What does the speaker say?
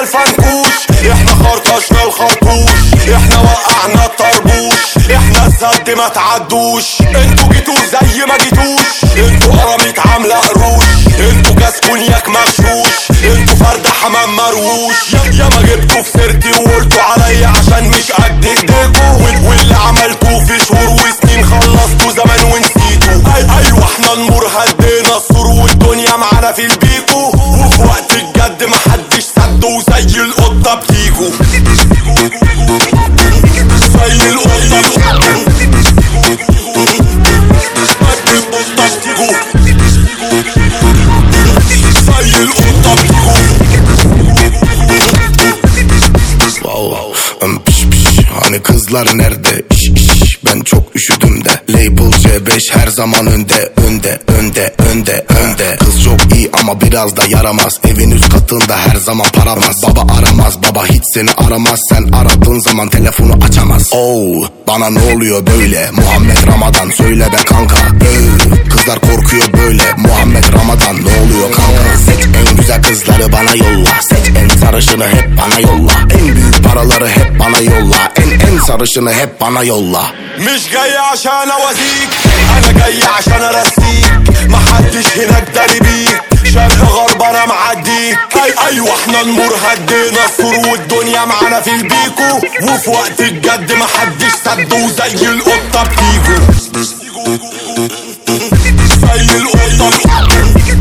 الفنكوش احنا خرطشنا الخرطوش احنا وقعنا الطربوش احنا السد ما تعدوش انتوا جيتوا زي ما جيتوش انتوا قراميط عاملة قروش انتوا كاس كونياك مغشوش انتوا فرد حمام مروش يا- يا ما جبتوا في سيرتي وقلتوا عليا عشان مش قد ايديكوا وال- واللي عملتوه في شهور وسنين خلصتوا زمان ونسيتوا أي ايوه احنا النور هدينا السور والدنيا معانا في البيكو وفي وقت الجد محدش سد وزي القطة بتيجوا زي القطة بتيجوا زي القطة Wow. Um, piş piş. Hani kızlar nerede? İş, iş. Ben çok üşüdüm de Label C5 her zaman önde Önde önde önde önde Kız çok iyi ama biraz da yaramaz Evin üst katında her zaman paramaz Baba aramaz baba hiç seni aramaz Sen aradığın zaman telefonu açamaz Oh bana ne oluyor böyle Muhammed Ramadan söyle be kanka Öv, Kızlar korkuyor böyle Muhammed Ramadan ne oluyor kanka Seç en güzel kızları bana yolla Seç en sarışını hep bana yolla En büyük paraları hep bana yolla En en sarışını hep bana yolla مش جاي عشان اوازيك انا جاي عشان ارسيك محدش هناك داري بيك شرق غرب انا معديك أي ايوه احنا النور هدينا السور والدنيا معانا في البيكو وفي وقت الجد محدش سد وزي القطة بتيجوا زي القطة